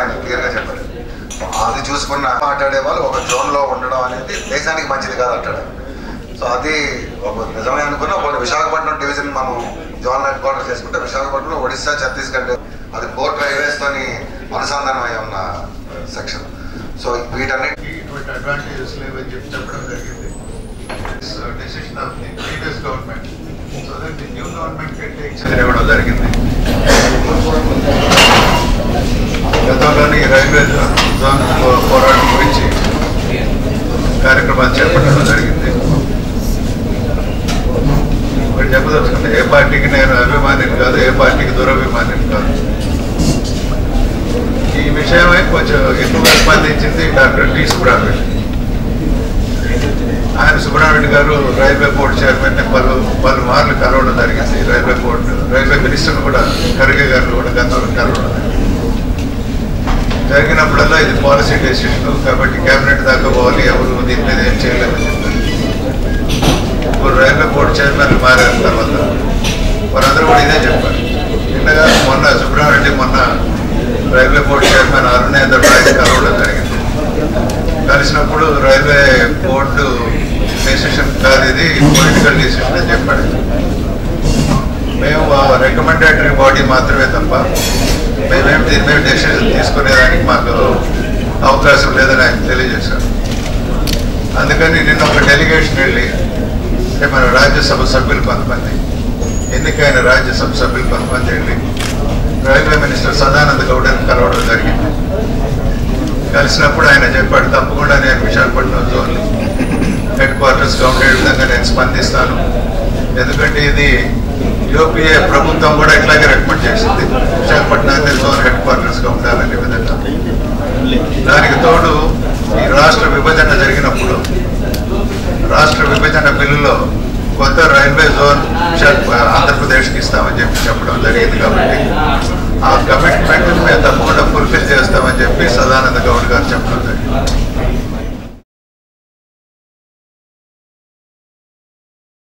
ఆయన క్లియర్గా చెప్పాడు సో అది చూసుకున్న మాట్లాడే వాళ్ళు ఒక జోన్లో ఉండడం అనేది దేశానికి మంచిది కాదు అంటాడు సో అది ఒక నిజమే అనుకున్న ఒక విశాఖపట్నం డివిజన్ మనం జోన్ హెడ్ క్వార్టర్ చేసుకుంటే విశాఖపట్నంలో ఒడిశా ఛత్తీస్గఢ్ అది ఫోర్ట్ రైల్వేస్ తోని అనుసంధానం అయి ఉన్న సెక్షన్ సో వీటన్నిటి ఇటువంటి అడ్వాంటేజెస్ లేవని చెప్పి చెప్పడం జరిగింది decision of the previous government so that the new government can take ఇవ్వడం జరిగింది గతంలోని రైల్వే జోన్ పోరాటం గురించి కార్యక్రమాలు చేపట్టడం జరిగింది ఇక్కడ చెప్పదలుచుకుంటే ఏ పార్టీకి నేను అభిమానిని కాదు ఏ పార్టీకి దురభిమానిని కాదు ఈ విషయమై కొంచెం ఎక్కువగా స్పందించింది డాక్టర్ టి సుబ్రహ్మణ్యం ఆయన సుబ్రహ్మణ్యం గారు రైల్వే బోర్డు చైర్మన్ ని పలు పలు మార్లు కలవడం జరిగింది రైల్వే బోర్డు రైల్వే మినిస్టర్ కూడా ఖర్గే గారు కూడా గతంలో కలవడం జరిగింది. జరిగినప్పుడల్లా ఇది పాలసీ డెసిషన్ కాబట్టి కేబినెట్ దాకా పోవాలి ఎవరు దీని మీద ఏం చేయలేదని చెప్పారు ఇప్పుడు రైల్వే బోర్డు చైర్మన్ మారారు తర్వాత వారందరూ కూడా ఇదే చెప్పారు నిన్నగా మొన్న సుబ్రహ్మణ్యం మొన్న railway board chairman Arunendar Roy కలవడం జరిగింది కలిసినప్పుడు రైల్వే బోర్డు డెసిషన్ కాదు ఇది పొలిటికల్ డెసిషన్ అని చెప్పాడు మేము రికమెండేటరీ బాడీ మాత్రమే తప్ప మేమేం దీని మీద డెసిషన్ తీసుకునేదానికి మాకు అవకాశం లేదని ఆయన తెలియజేశారు అందుకని నిన్న ఒక డెలిగేషన్ వెళ్ళి అంటే మన రాజ్యసభ సభ్యులు కొంతమంది ఎన్నికైన రాజ్యసభ సభ్యులు కొంతమంది వెళ్ళి రైల్వే మినిస్టర్ సదానంద గౌడని కలవడం జరిగింది కలిసినప్పుడు ఆయన చెప్పాడు తప్పకుండా నేను విశాఖపట్నం జోన్ హెడ్ క్వార్టర్స్గా ఉండే విధంగా నేను స్పందిస్తాను ఎందుకంటే ఇది యూపీఏ ప్రభుత్వం కూడా ఇట్లాగే రికమెండ్ చేసింది విశాఖపట్నాన్ని జోన్ హెడ్ క్వార్టర్స్గా ఉండాలనే విధంగా దానికి తోడు ఈ రాష్ట్ర విభజన జరిగినప్పుడు రాష్ట్ర విభజన బిల్లులో కొత్త రైల్వే జోన్ విశాఖ ఆంధ్రప్రదేశ్కి ఇస్తామని చెప్పి చెప్పడం జరిగింది కాబట్టి